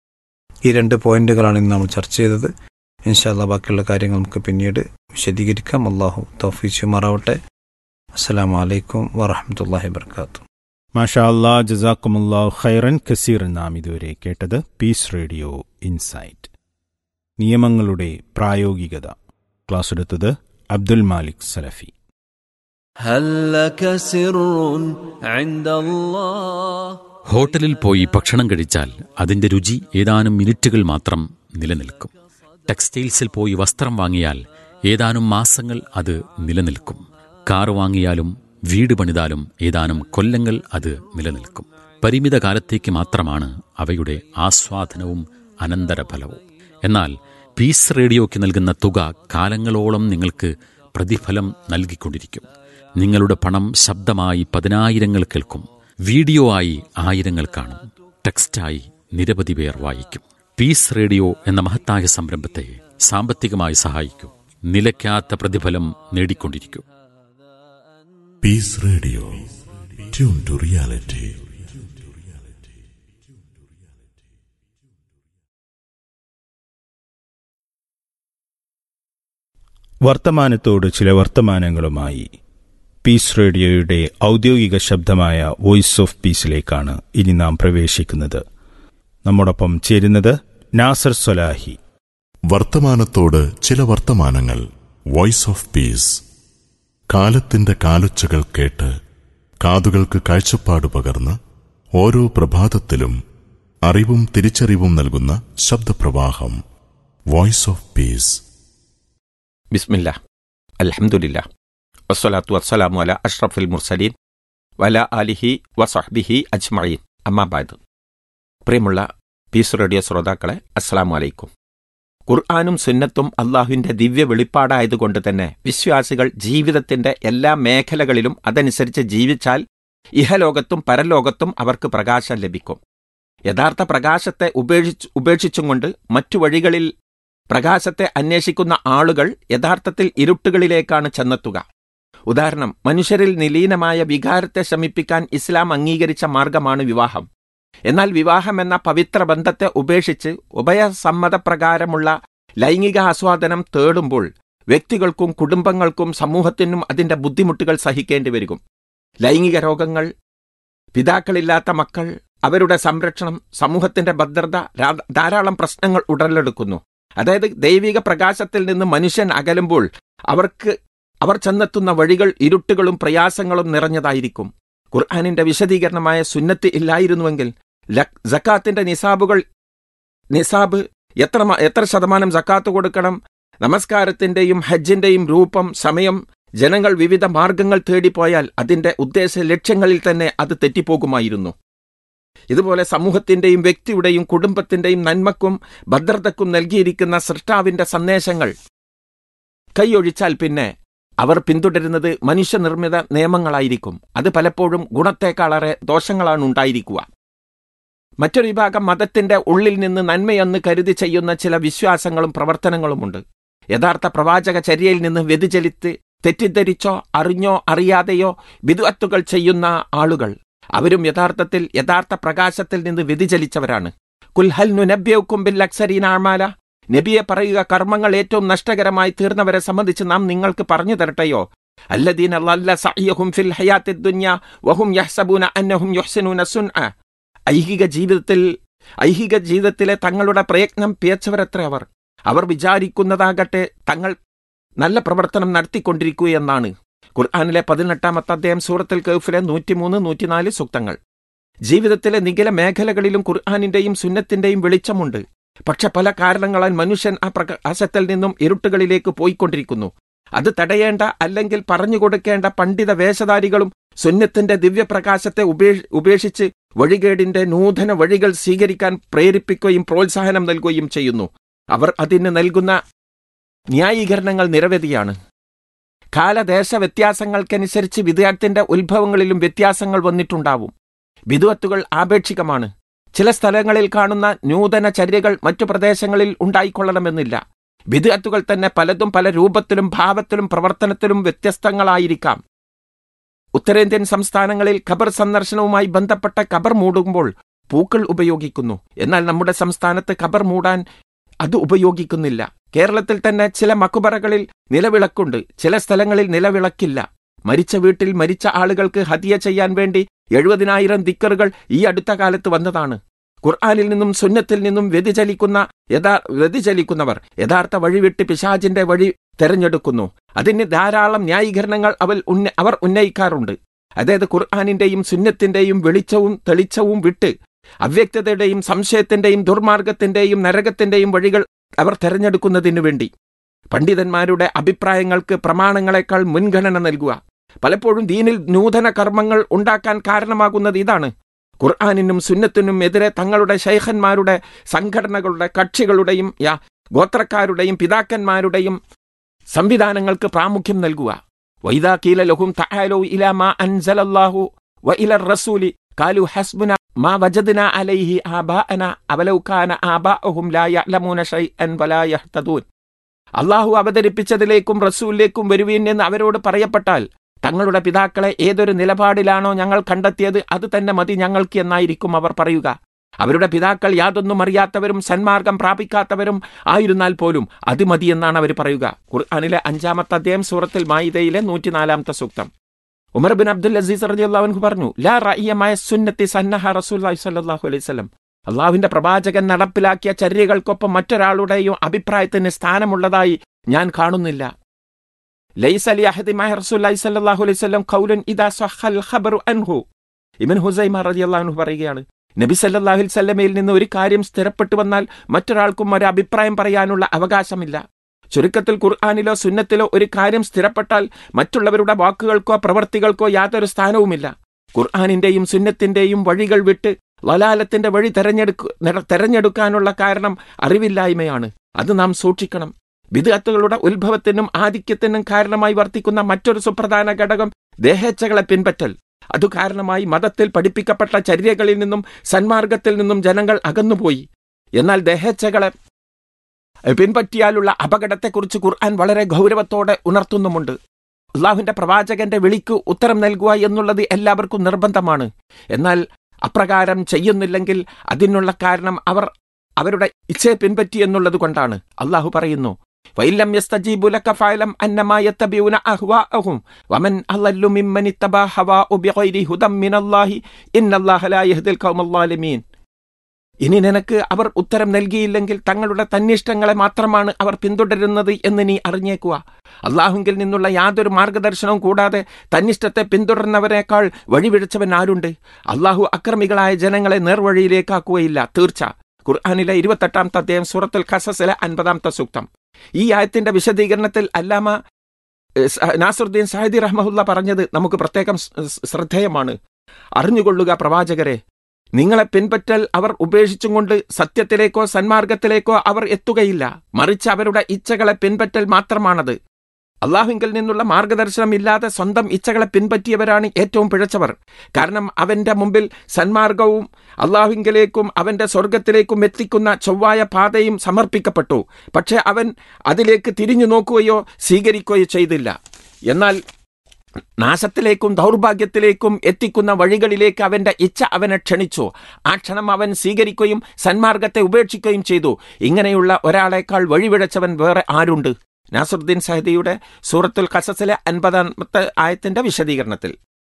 ഈ രണ്ട് പോയിന്റുകളാണ് ഇന്ന് നമ്മൾ ചർച്ച ചെയ്തത് ഇൻഷാല്ല ബാക്കിയുള്ള കാര്യങ്ങൾ നമുക്ക് പിന്നീട് വിശദീകരിക്കാം അള്ളാഹു തൗഫീസ് മാറാവട്ടെ അസ്സലാമു അലൈക്കും വറഹമത്തല്ലാഹി വർക്കാത്തു മാഷാ അല്ലാ ജസാക്കുമുല്ലാ ഖൈറൻ കസീർ നാം ഇതുവരെ കേട്ടത് പീസ് റേഡിയോ ഇൻസൈറ്റ് നിയമങ്ങളുടെ പ്രായോഗികത ക്ലാസ് എടുത്തത് അബ്ദുൽ മാലിക് സലഫി هل لك سر عند الله ഹോട്ടലിൽ പോയി ഭക്ഷണം കഴിച്ചാൽ അതിന്റെ രുചി ഏതാനും മിനിറ്റുകൾ മാത്രം നിലനിൽക്കും ടെക്സ്റ്റൈൽസിൽ പോയി വസ്ത്രം വാങ്ങിയാൽ ഏതാനും മാസങ്ങൾ അത് നിലനിൽക്കും കാർ വാങ്ങിയാലും വീട് പണിതാലും ഏതാനും കൊല്ലങ്ങൾ അത് നിലനിൽക്കും പരിമിത കാലത്തേക്ക് മാത്രമാണ് അവയുടെ ആസ്വാദനവും അനന്തരഫലവും എന്നാൽ പീസ് റേഡിയോയ്ക്ക് നൽകുന്ന തുക കാലങ്ങളോളം നിങ്ങൾക്ക് പ്രതിഫലം നൽകിക്കൊണ്ടിരിക്കും നിങ്ങളുടെ പണം ശബ്ദമായി പതിനായിരങ്ങൾ കേൾക്കും വീഡിയോ ആയി ആയിരങ്ങൾ കാണും ടെക്സ്റ്റായി നിരവധി പേർ വായിക്കും പീസ് റേഡിയോ എന്ന മഹത്തായ സംരംഭത്തെ സാമ്പത്തികമായി സഹായിക്കൂ നിലയ്ക്കാത്ത പ്രതിഫലം നേടിക്കൊണ്ടിരിക്കും Peace Radio. Tune to reality. വർത്തമാനത്തോട് ചില വർത്തമാനങ്ങളുമായി പീസ് റേഡിയോയുടെ ഔദ്യോഗിക ശബ്ദമായ വോയിസ് ഓഫ് പീസിലേക്കാണ് ഇനി നാം പ്രവേശിക്കുന്നത് നമ്മോടൊപ്പം ചേരുന്നത് നാസർ സൊലാഹി വർത്തമാനത്തോട് ചില വർത്തമാനങ്ങൾ വോയിസ് ഓഫ് പീസ് കാലത്തിന്റെ കാലൊച്ചകൾ കേട്ട് കാതുകൾക്ക് കാഴ്ചപ്പാട് പകർന്ന് ഓരോ പ്രഭാതത്തിലും അറിവും തിരിച്ചറിവും നൽകുന്ന ശബ്ദപ്രവാഹം വോയിസ് ഓഫ് പീസ് ബിസ്മില്ല അൽഹംദുലില്ല വസ്സലാത്തു വസ്സലാമു അല അഷ്റഫുൽ മുർസലീൻ വല അലിഹി വസഹ്ബിഹി അജ്മഈൻ അമ്മാബാദ് പ്രിയമുള്ള പീസ് റേഡിയോ ശ്രോതാക്കളെ അസ്സലാമു അലൈക്കും ഖുർആാനും സുന്നത്തും അള്ളാഹുവിന്റെ ദിവ്യ വെളിപ്പാടായതുകൊണ്ട് തന്നെ വിശ്വാസികൾ ജീവിതത്തിന്റെ എല്ലാ മേഖലകളിലും അതനുസരിച്ച് ജീവിച്ചാൽ ഇഹലോകത്തും പരലോകത്തും അവർക്ക് പ്രകാശം ലഭിക്കും യഥാർത്ഥ പ്രകാശത്തെ ഉപേക്ഷിച്ച് ഉപേക്ഷിച്ചും കൊണ്ട് മറ്റു വഴികളിൽ പ്രകാശത്തെ അന്വേഷിക്കുന്ന ആളുകൾ യഥാർത്ഥത്തിൽ ഇരുട്ടുകളിലേക്കാണ് ചെന്നെത്തുക ഉദാഹരണം മനുഷ്യരിൽ നിലീനമായ വികാരത്തെ ശമിപ്പിക്കാൻ ഇസ്ലാം അംഗീകരിച്ച മാർഗമാണ് വിവാഹം എന്നാൽ വിവാഹം എന്ന പവിത്ര ബന്ധത്തെ ഉപേക്ഷിച്ച് ഉഭയസമ്മതപ്രകാരമുള്ള ലൈംഗിക ആസ്വാദനം തേടുമ്പോൾ വ്യക്തികൾക്കും കുടുംബങ്ങൾക്കും സമൂഹത്തിനും അതിന്റെ ബുദ്ധിമുട്ടുകൾ സഹിക്കേണ്ടി വരും ലൈംഗിക രോഗങ്ങൾ പിതാക്കളില്ലാത്ത മക്കൾ അവരുടെ സംരക്ഷണം സമൂഹത്തിന്റെ ഭദ്രത രാ- ധാരാളം പ്രശ്നങ്ങൾ ഉടലെടുക്കുന്നു അതായത് ദൈവിക പ്രകാശത്തിൽ നിന്ന് മനുഷ്യൻ അകലുമ്പോൾ അവർക്ക് അവർ ചെന്നെത്തുന്ന വഴികൾ ഇരുട്ടുകളും പ്രയാസങ്ങളും നിറഞ്ഞതായിരിക്കും ഖുർആാനിന്റെ വിശദീകരണമായ സുന്നത്ത് ഇല്ലായിരുന്നുവെങ്കിൽ ലക്- സക്കാത്തിന്റെ നിസാബുകൾ നിസാബ് എത്ര മ- എത്ര ശതമാനം സക്കാത്ത് കൊടുക്കണം നമസ്കാരത്തിന്റെയും ഹജ്ജിന്റെയും രൂപം സമയം ജനങ്ങൾ വിവിധ മാർഗങ്ങൾ തേടിപ്പോയാൽ അതിന്റെ ഉദ്ദേശ ലക്ഷ്യങ്ങളിൽ തന്നെ അത് തെറ്റിപ്പോകുമായിരുന്നു ഇതുപോലെ സമൂഹത്തിന്റെയും വ്യക്തിയുടെയും കുടുംബത്തിന്റെയും നന്മക്കും ഭദ്രതക്കും നൽകിയിരിക്കുന്ന സൃഷ്ടാവിന്റെ സന്ദേശങ്ങൾ കൈയൊഴിച്ചാൽ പിന്നെ അവർ പിന്തുടരുന്നത് മനുഷ്യനിർമ്മിത നിയമങ്ങളായിരിക്കും അത് പലപ്പോഴും ഗുണത്തേക്കാളേറെ ദോഷങ്ങളാണ് ഉണ്ടായിരിക്കുക മറ്റൊരു വിഭാഗം മതത്തിന്റെ ഉള്ളിൽ നിന്ന് നന്മയെന്ന് കരുതി ചെയ്യുന്ന ചില വിശ്വാസങ്ങളും പ്രവർത്തനങ്ങളുമുണ്ട് യഥാർത്ഥ പ്രവാചക ചര്യയിൽ നിന്ന് വ്യതിചലിത്ത് തെറ്റിദ്ധരിച്ചോ അറിഞ്ഞോ അറിയാതെയോ വിദുഅത്തുകൾ ചെയ്യുന്ന ആളുകൾ അവരും യഥാർത്ഥത്തിൽ യഥാർത്ഥ പ്രകാശത്തിൽ നിന്ന് വ്യതിചലിച്ചവരാണ് കുൽഹൽ നുനബ്യൗക്കും ബിൽ അക്സരീന ആമാല നബിയെ പറയുക കർമ്മങ്ങൾ ഏറ്റവും നഷ്ടകരമായി തീർന്നവരെ സംബന്ധിച്ച് നാം നിങ്ങൾക്ക് പറഞ്ഞു തരട്ടെയോ അല്ലദീന ലല്ല സഅയഹും ഫിൽ ഹയാത്തിദ് ദുനിയ വഹും യഹ്സബൂന അന്നഹും യുഹ്സിനൂന സുൻഅ ഐഹിക ജീവിതത്തിൽ ഐഹിക ജീവിതത്തിലെ തങ്ങളുടെ പ്രയത്നം പിയച്ചവരത്ര അവർ അവർ വിചാരിക്കുന്നതാകട്ടെ തങ്ങൾ നല്ല പ്രവർത്തനം നടത്തിക്കൊണ്ടിരിക്കുകയെന്നാണ് ഖുർആാനിലെ പതിനെട്ടാമത്തെ അധ്യായം സൂറത്തുൽ കൗഫിലെ നൂറ്റിമൂന്ന് നൂറ്റിനാല് സൂക്തങ്ങൾ ജീവിതത്തിലെ നിഖില മേഖലകളിലും ഖുർആാനിന്റെയും സുന്നത്തിന്റെയും വെളിച്ചമുണ്ട് പക്ഷെ പല കാരണങ്ങളാൽ മനുഷ്യൻ ആ പ്രകാശത്തിൽ നിന്നും ഇരുട്ടുകളിലേക്ക് പോയിക്കൊണ്ടിരിക്കുന്നു അത് തടയേണ്ട അല്ലെങ്കിൽ പറഞ്ഞുകൊടുക്കേണ്ട പണ്ഡിത വേഷധാരികളും സുന്നത്തിന്റെ ദിവ്യപ്രകാശത്തെ ഉപേ- ഉപേക്ഷിച്ച് വഴികേടിന്റെ നൂതന വഴികൾ സ്വീകരിക്കാൻ പ്രേരിപ്പിക്കുകയും പ്രോത്സാഹനം നൽകുകയും ചെയ്യുന്നു അവർ അതിന് നൽകുന്ന ന്യായീകരണങ്ങൾ നിരവധിയാണ് കാലദേശ വ്യത്യാസങ്ങൾക്കനുസരിച്ച് വിദ്യാർത്ഥിന്റെ ഉത്ഭവങ്ങളിലും വ്യത്യാസങ്ങൾ വന്നിട്ടുണ്ടാവും വിധുവത്തുകൾ ആപേക്ഷികമാണ് ചില സ്ഥലങ്ങളിൽ കാണുന്ന നൂതന ചര്യകൾ മറ്റു പ്രദേശങ്ങളിൽ ഉണ്ടായിക്കൊള്ളണമെന്നില്ല വിധുവത്തുകൾ തന്നെ പലതും പല രൂപത്തിലും ഭാവത്തിലും പ്രവർത്തനത്തിലും വ്യത്യസ്തങ്ങളായിരിക്കാം ഉത്തരേന്ത്യൻ സംസ്ഥാനങ്ങളിൽ ഖബർ സന്ദർശനവുമായി ബന്ധപ്പെട്ട ഖബർ മൂടുമ്പോൾ പൂക്കൾ ഉപയോഗിക്കുന്നു എന്നാൽ നമ്മുടെ സംസ്ഥാനത്ത് ഖബർ മൂടാൻ അത് ഉപയോഗിക്കുന്നില്ല കേരളത്തിൽ തന്നെ ചില മക്കുബറകളിൽ നിലവിളക്കുണ്ട് ചില സ്ഥലങ്ങളിൽ നിലവിളക്കില്ല മരിച്ച വീട്ടിൽ മരിച്ച ആളുകൾക്ക് ഹദിയ ചെയ്യാൻ വേണ്ടി എഴുപതിനായിരം ദിക്കറുകൾ ഈ അടുത്ത കാലത്ത് വന്നതാണ് ഖുർആാനിൽ നിന്നും സുന്നത്തിൽ നിന്നും വ്യതിചലിക്കുന്ന യഥാ വ്യതിചലിക്കുന്നവർ യഥാർത്ഥ വഴിവിട്ട് പിശാചിന്റെ വഴി തെരഞ്ഞെടുക്കുന്നു അതിന് ധാരാളം ന്യായീകരണങ്ങൾ അവൽ ഉന്ന അവർ ഉന്നയിക്കാറുണ്ട് അതായത് ഖുർആാനിന്റെയും സുന്നത്തിന്റെയും വെളിച്ചവും തെളിച്ചവും വിട്ട് അവ്യക്തതയുടെയും സംശയത്തിന്റെയും ദുർമാർഗത്തിന്റെയും നരകത്തിന്റെയും വഴികൾ അവർ തെരഞ്ഞെടുക്കുന്നതിനു വേണ്ടി പണ്ഡിതന്മാരുടെ അഭിപ്രായങ്ങൾക്ക് പ്രമാണങ്ങളെക്കാൾ മുൻഗണന നൽകുക പലപ്പോഴും ദീനിൽ നൂതന കർമ്മങ്ങൾ ഉണ്ടാക്കാൻ കാരണമാകുന്നത് ഇതാണ് ഖുർആാനിനും സുന്നത്തിനും എതിരെ തങ്ങളുടെ ശൈഖന്മാരുടെ സംഘടനകളുടെ കക്ഷികളുടെയും യാ ഗോത്രക്കാരുടെയും പിതാക്കന്മാരുടെയും സംവിധാനങ്ങൾക്ക് പ്രാമുഖ്യം നൽകുക വൈദാ കീല ലഹും തആലോ ഇലാ മാ അൻസലല്ലാഹു വ ഇല റസൂലി കാലു ഹസ്ബുന മാ വജദ്ന അലൈഹി ആബാഅന അവലൗ കാന ആബാഅഹും ലാ യഅലമൂന ഷൈഅൻ വലാ യഹ്തദൂൻ അള്ളാഹു അവതരിപ്പിച്ചതിലേക്കും റസൂലിലേക്കും വരുവീൻ എന്ന് അവരോട് പറയപ്പെട്ടാൽ തങ്ങളുടെ പിതാക്കളെ ഏതൊരു നിലപാടിലാണോ ഞങ്ങൾ കണ്ടെത്തിയത് അത് തന്നെ മതി ഞങ്ങൾക്ക് എന്നായിരിക്കും അവർ പറയുക അവരുടെ പിതാക്കൾ യാതൊന്നും അറിയാത്തവരും സന്മാർഗം പ്രാപിക്കാത്തവരും ആയിരുന്നാൽ പോലും അത് മതിയെന്നാണ് അവർ പറയുക ഖുർആാനിലെ അഞ്ചാമത്തെ അധ്യായം സൂറത്തിൽ മായിദയിലെ നൂറ്റിനാലാമത്തെ സൂക്തം ഉമർ ബിൻ അബ്ദുൽ അസീസ് റതി അള്ളാഹു പറഞ്ഞു ലാ റയ്യമായ സുന്നത്തി സന്നഹ റസൂല്ലി സല്ലാഹു അലൈഹി സ്വലം അള്ളാഹുവിന്റെ പ്രവാചകൻ നടപ്പിലാക്കിയ ചര്യകൾക്കൊപ്പം മറ്റൊരാളുടെയും അഭിപ്രായത്തിന് സ്ഥാനമുള്ളതായി ഞാൻ കാണുന്നില്ല ലൈസ് അലി അഹദിമായ റസൂല്ലി സല്ലാഹു അലൈഹി സ്വലം ഖൗലൻ ഇദാ സഹൽ ഖബറു അൻഹു ഇബൻ ഹുസൈമ റതി അള്ളാഹു പറയുകയാണ് നബി സല്ലാഹുൽ സല്ലമയിൽ നിന്ന് ഒരു കാര്യം സ്ഥിരപ്പെട്ടു വന്നാൽ മറ്റൊരാൾക്കും ഒരു അഭിപ്രായം പറയാനുള്ള അവകാശമില്ല ചുരുക്കത്തിൽ ഖുർആാനിലോ സുന്നത്തിലോ ഒരു കാര്യം സ്ഥിരപ്പെട്ടാൽ മറ്റുള്ളവരുടെ വാക്കുകൾക്കോ പ്രവർത്തികൾക്കോ യാതൊരു സ്ഥാനവുമില്ല ഖുർആാനിന്റെയും സുന്നത്തിന്റെയും വഴികൾ വിട്ട് വലാലത്തിന്റെ വഴി തെരഞ്ഞെടുക്കു തെരഞ്ഞെടുക്കാനുള്ള കാരണം അറിവില്ലായ്മയാണ് അത് നാം സൂക്ഷിക്കണം വിദഗ്ധകളുടെ ഉത്ഭവത്തിനും ആധിക്യത്തിനും കാരണമായി വർത്തിക്കുന്ന മറ്റൊരു സുപ്രധാന ഘടകം ദേഹേച്ഛകളെ പിൻപറ്റൽ അതു കാരണമായി മതത്തിൽ പഠിപ്പിക്കപ്പെട്ട ചര്യകളിൽ നിന്നും സന്മാർഗത്തിൽ നിന്നും ജനങ്ങൾ അകന്നുപോയി എന്നാൽ ദേഹേച്ഛകളെ പിൻപറ്റിയാലുള്ള അപകടത്തെക്കുറിച്ച് ഖുർആൻ വളരെ ഗൗരവത്തോടെ ഉണർത്തുന്നുമുണ്ട് അള്ളാഹുവിന്റെ പ്രവാചകന്റെ വിളിക്ക് ഉത്തരം നൽകുക എന്നുള്ളത് എല്ലാവർക്കും നിർബന്ധമാണ് എന്നാൽ അപ്രകാരം ചെയ്യുന്നില്ലെങ്കിൽ അതിനുള്ള കാരണം അവർ അവരുടെ ഇച്ഛയെ പിൻപറ്റി എന്നുള്ളത് കൊണ്ടാണ് അള്ളാഹു പറയുന്നു وإن يستجيبوا لك فاعلم أنما يتبعون أهواءهم ومن أضل ممن اتبع هواه بغير هدى من الله إن الله لا يهدي القوم الظالمين ഇനി നിനക്ക് അവർ ഉത്തരം നൽകിയില്ലെങ്കിൽ തങ്ങളുടെ തന്നിഷ്ടങ്ങളെ മാത്രമാണ് അവർ പിന്തുടരുന്നത് എന്ന് നീ അറിഞ്ഞേക്കുക അള്ളാഹുങ്കിൽ നിന്നുള്ള യാതൊരു മാർഗദർശനവും കൂടാതെ തന്നിഷ്ടത്തെ പിന്തുടർന്നവരെക്കാൾ വഴിവിഴിച്ചവൻ ആരുണ്ട് അള്ളാഹു അക്രമികളായ ജനങ്ങളെ നേർവഴിയിലേക്കാക്കുകയില്ല തീർച്ച ഖുർആാനിലെ ഇരുപത്തെട്ടാമത്തെ അധ്യായം സൂറത്തുൽ ഖസസിലെ അൻപതാമത്തെ സൂക്തം ഈ ആയത്തിന്റെ വിശദീകരണത്തിൽ അല്ലാമ നാസുദ്ദീൻ സാഹിദി റഹ്മുല്ല പറഞ്ഞത് നമുക്ക് പ്രത്യേകം ശ്രദ്ധേയമാണ് അറിഞ്ഞുകൊള്ളുക പ്രവാചകരെ നിങ്ങളെ പിൻപറ്റൽ അവർ ഉപേക്ഷിച്ചും കൊണ്ട് സത്യത്തിലേക്കോ സന്മാർഗത്തിലേക്കോ അവർ എത്തുകയില്ല മറിച്ച് അവരുടെ ഇച്ഛകളെ പിൻപറ്റൽ മാത്രമാണത് അള്ളാഹുവിങ്കിൽ നിന്നുള്ള മാർഗദർശനം ഇല്ലാതെ സ്വന്തം ഇച്ഛകളെ പിൻപറ്റിയവരാണ് ഏറ്റവും പിഴച്ചവർ കാരണം അവന്റെ മുമ്പിൽ സന്മാർഗവും അള്ളാഹുവിങ്കലേക്കും അവന്റെ സ്വർഗത്തിലേക്കും എത്തിക്കുന്ന ചൊവ്വായ പാതയും സമർപ്പിക്കപ്പെട്ടു പക്ഷെ അവൻ അതിലേക്ക് തിരിഞ്ഞു നോക്കുകയോ സ്വീകരിക്കുകയോ ചെയ്തില്ല എന്നാൽ നാശത്തിലേക്കും ദൗർഭാഗ്യത്തിലേക്കും എത്തിക്കുന്ന വഴികളിലേക്ക് അവന്റെ ഇച്ഛ അവനെ ക്ഷണിച്ചു ആ ക്ഷണം അവൻ സ്വീകരിക്കുകയും സന്മാർഗത്തെ ഉപേക്ഷിക്കുകയും ചെയ്തു ഇങ്ങനെയുള്ള ഒരാളെക്കാൾ വഴിവിഴച്ചവൻ വേറെ ആരുണ്ട് നാസുദ്ദീൻ സഹദിയുടെ സൂറത്തുൽ ഖസസിലെ അൻപതാമത്തെ ആയത്തിന്റെ വിശദീകരണത്തിൽ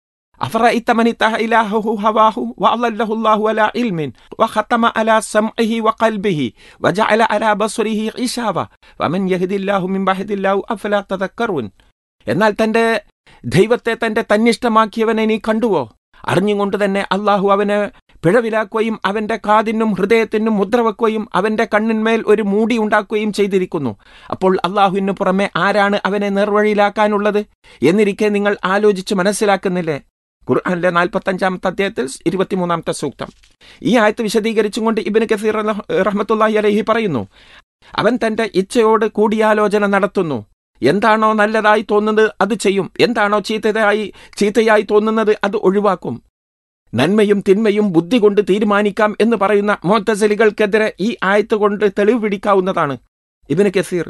أفرأيت من اتخذ إلهه هواه وأضله الله على علم وختم على سمعه وقلبه وجعل على بصره غشاوة ومن يهد الله من بعد الله أفلا تذكرون എന്നാൽ തന്റെ ദൈവത്തെ തന്റെ തന്നിഷ്ടമാക്കിയവനെ നീ കണ്ടുവോ അറിഞ്ഞുകൊണ്ട് തന്നെ അള്ളാഹു അവന് പിഴവിലാക്കുകയും അവന്റെ കാതിനും ഹൃദയത്തിനും മുദ്ര വെക്കുകയും അവന്റെ കണ്ണിന്മേൽ ഒരു മൂടി ഉണ്ടാക്കുകയും ചെയ്തിരിക്കുന്നു അപ്പോൾ അള്ളാഹുവിന് പുറമെ ആരാണ് അവനെ നേർവഴിയിലാക്കാനുള്ളത് എന്നിരിക്കെ നിങ്ങൾ ആലോചിച്ച് മനസ്സിലാക്കുന്നില്ലേ ഖുർആാനിലെ നാൽപ്പത്തഞ്ചാമത്തെ അധ്യായത്തിൽ ഇരുപത്തിമൂന്നാമത്തെ സൂക്തം ഈ ആയത്ത് വിശദീകരിച്ചും കൊണ്ട് ഇബിന് കസീർ റഹ്മത്തുല്ലാഹി അലഹി പറയുന്നു അവൻ തന്റെ ഇച്ഛയോട് കൂടിയാലോചന നടത്തുന്നു എന്താണോ നല്ലതായി തോന്നുന്നത് അത് ചെയ്യും എന്താണോ ചീത്തയായി ചീത്തയായി തോന്നുന്നത് അത് ഒഴിവാക്കും നന്മയും തിന്മയും ബുദ്ധി കൊണ്ട് തീരുമാനിക്കാം എന്ന് പറയുന്ന മോത്തസലികൾക്കെതിരെ ഈ ആയത്ത് കൊണ്ട് തെളിവ് പിടിക്കാവുന്നതാണ് ഇബിന് കസീർ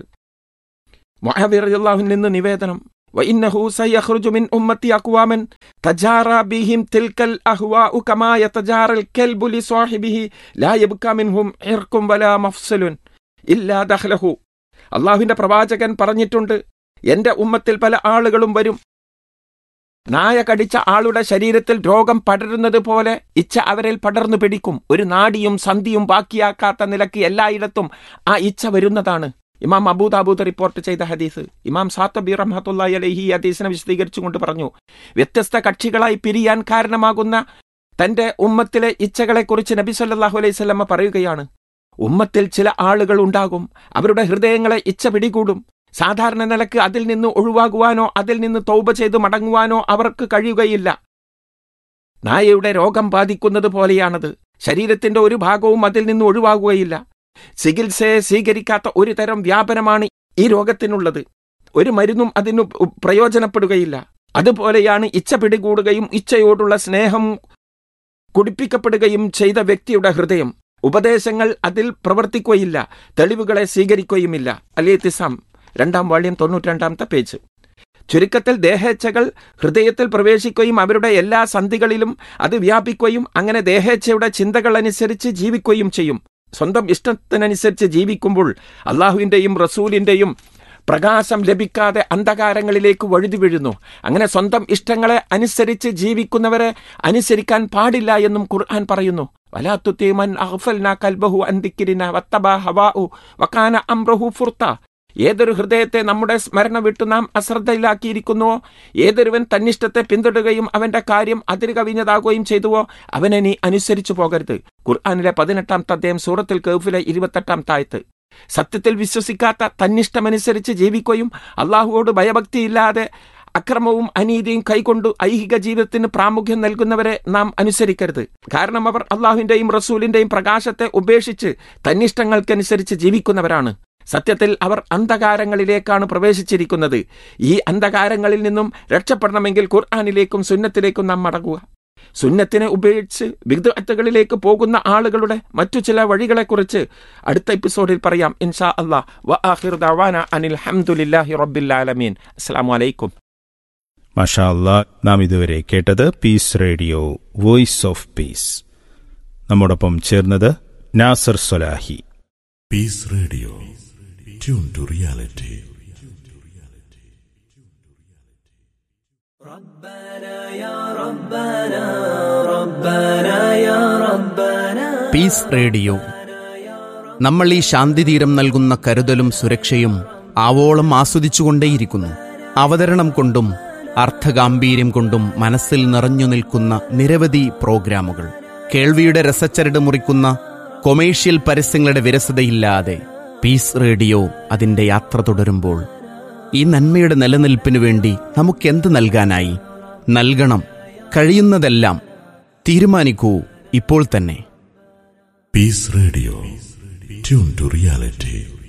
മൊഹബിറുല്ലാഹുവിൽ നിന്ന് നിവേദനം وإنه سيخرج من أمتي أقواما تجارى بهم تلك الأهواء كما يتجارى الكلب لصاحبه لا يبقى منهم عرق ولا مفصل إلا دخله അള്ളാഹുവിന്റെ പ്രവാചകൻ പറഞ്ഞിട്ടുണ്ട് എന്റെ ഉമ്മത്തിൽ പല ആളുകളും വരും നായ കടിച്ച ആളുടെ ശരീരത്തിൽ രോഗം പടരുന്നത് പോലെ ഇച്ഛ അവരിൽ പടർന്നു പിടിക്കും ഒരു നാടിയും സന്ധിയും ബാക്കിയാക്കാത്ത നിലയ്ക്ക് എല്ലായിടത്തും ആ ഇച്ഛ വരുന്നതാണ് ഇമാം അബൂദാബൂദ് റിപ്പോർട്ട് ചെയ്ത ഹദീസ് ഇമാം സാത്തബി റഹ്മത്തുള്ള അലഹി ഈ ഹദീസിനെ വിശദീകരിച്ചുകൊണ്ട് പറഞ്ഞു വ്യത്യസ്ത കക്ഷികളായി പിരിയാൻ കാരണമാകുന്ന തന്റെ ഉമ്മത്തിലെ ഇച്ഛകളെക്കുറിച്ച് നബി സല്ലാഹു അലൈഹി സ്വലമ്മ പറയുകയാണ് ഉമ്മത്തിൽ ചില ആളുകൾ ഉണ്ടാകും അവരുടെ ഹൃദയങ്ങളെ ഇച്ഛ പിടികൂടും സാധാരണ നിലക്ക് അതിൽ നിന്ന് ഒഴിവാകുവാനോ അതിൽ നിന്ന് തൗബ ചെയ്ത് മടങ്ങുവാനോ അവർക്ക് കഴിയുകയില്ല നായയുടെ രോഗം ബാധിക്കുന്നത് പോലെയാണത് ശരീരത്തിന്റെ ഒരു ഭാഗവും അതിൽ നിന്ന് ഒഴിവാകുകയില്ല ചികിത്സയെ സ്വീകരിക്കാത്ത ഒരു തരം വ്യാപനമാണ് ഈ രോഗത്തിനുള്ളത് ഒരു മരുന്നും അതിന് പ്രയോജനപ്പെടുകയില്ല അതുപോലെയാണ് ഇച്ഛ പിടികൂടുകയും ഇച്ഛയോടുള്ള സ്നേഹം കുടിപ്പിക്കപ്പെടുകയും ചെയ്ത വ്യക്തിയുടെ ഹൃദയം ഉപദേശങ്ങൾ അതിൽ പ്രവർത്തിക്കുകയില്ല തെളിവുകളെ സ്വീകരിക്കുകയുമില്ല അലി തിസാം രണ്ടാം വാള്യം തൊണ്ണൂറ്റിരണ്ടാമത്തെ പേജ് ചുരുക്കത്തിൽ ദേഹേച്ഛകൾ ഹൃദയത്തിൽ പ്രവേശിക്കുകയും അവരുടെ എല്ലാ സന്ധികളിലും അത് വ്യാപിക്കുകയും അങ്ങനെ ദേഹേച്ഛയുടെ ചിന്തകൾ അനുസരിച്ച് ജീവിക്കുകയും ചെയ്യും സ്വന്തം ഇഷ്ടത്തിനനുസരിച്ച് ജീവിക്കുമ്പോൾ അള്ളാഹുവിൻ്റെയും റസൂലിൻ്റെയും പ്രകാശം ലഭിക്കാതെ അന്ധകാരങ്ങളിലേക്ക് വഴുതി വീഴുന്നു അങ്ങനെ സ്വന്തം ഇഷ്ടങ്ങളെ അനുസരിച്ച് ജീവിക്കുന്നവരെ അനുസരിക്കാൻ പാടില്ല എന്നും ഖുർആൻ പറയുന്നു വലാത്തുത്തീമൻ അഹ്ഫൽന കൽബഹു അന്തിക്കിരിന വത്തബ ഹവാഉ വക്കാന അംറഹു ഫുർത്ത ഏതൊരു ഹൃദയത്തെ നമ്മുടെ സ്മരണ വിട്ടു നാം അശ്രദ്ധയിലാക്കിയിരിക്കുന്നുവോ ഏതൊരുവൻ തന്നിഷ്ടത്തെ പിന്തുടരുകയും അവന്റെ കാര്യം അതിര് കവിഞ്ഞതാകുകയും ചെയ്തുവോ അവനെ നീ അനുസരിച്ചു പോകരുത് ഖുർആാനിലെ പതിനെട്ടാം തദ്ദയം സൂറത്തിൽ കേഫിലെ ഇരുപത്തെട്ടാം തായത്ത് സത്യത്തിൽ വിശ്വസിക്കാത്ത തന്നിഷ്ടമനുസരിച്ച് ജീവിക്കുകയും അള്ളാഹുവോട് ഭയഭക്തിയില്ലാതെ അക്രമവും അനീതിയും കൈകൊണ്ട് ഐഹിക ജീവിതത്തിന് പ്രാമുഖ്യം നൽകുന്നവരെ നാം അനുസരിക്കരുത് കാരണം അവർ അള്ളാഹുവിന്റെയും റസൂലിന്റെയും പ്രകാശത്തെ ഉപേക്ഷിച്ച് തന്നിഷ്ടങ്ങൾക്കനുസരിച്ച് ജീവിക്കുന്നവരാണ് സത്യത്തിൽ അവർ അന്ധകാരങ്ങളിലേക്കാണ് പ്രവേശിച്ചിരിക്കുന്നത് ഈ അന്ധകാരങ്ങളിൽ നിന്നും രക്ഷപ്പെടണമെങ്കിൽ ഖുർആാനിലേക്കും സുന്നത്തിലേക്കും നാം മടങ്ങുക സുന്നത്തിനെ ഉപേക്ഷിച്ച് വിദഗ്ധകളിലേക്ക് പോകുന്ന ആളുകളുടെ മറ്റു ചില വഴികളെക്കുറിച്ച് അടുത്ത എപ്പിസോഡിൽ പറയാം ഇൻഷാ അല്ലാ വ ആഖിർ ദഅവാന അനിൽ ഹംദുലില്ലാഹി റബ്ബിൽ ആലമീൻ അസ്സലാമു അലൈക്കും മാഷാ അല്ലാ നാം ഇതുവരെ കേട്ടത് peace radio voice of peace നമ്മോടൊപ്പം ചേർന്നത് Nasar Solahi Peace Radio. Tune to reality. Peace radio നമ്മൾ ഈ ശാന്തിതീരം നൽകുന്ന കരുതലും സുരക്ഷയും ആവോളം ആസ്വദിച്ചുകൊണ്ടേയിരിക്കുന്നു അവതരണം കൊണ്ടും അർത്ഥഗാംഭീര്യം കൊണ്ടും മനസ്സിൽ നിറഞ്ഞു നിൽക്കുന്ന നിരവധി പ്രോഗ്രാമുകൾ കേൾവിയുടെ രസച്ചരട് മുറിക്കുന്ന കൊമേഴ്ഷ്യൽ പരസ്യങ്ങളുടെ വിരസതയില്ലാതെ പീസ് റേഡിയോ അതിൻ്റെ യാത്ര തുടരുമ്പോൾ ഈ നന്മയുടെ നിലനിൽപ്പിനു വേണ്ടി നമുക്കെന്ത് നൽകാനായി നൽകണം കഴിയുന്നതെല്ലാം തീരുമാനിക്കൂ ഇപ്പോൾ തന്നെ Peace Radio. Tune to reality.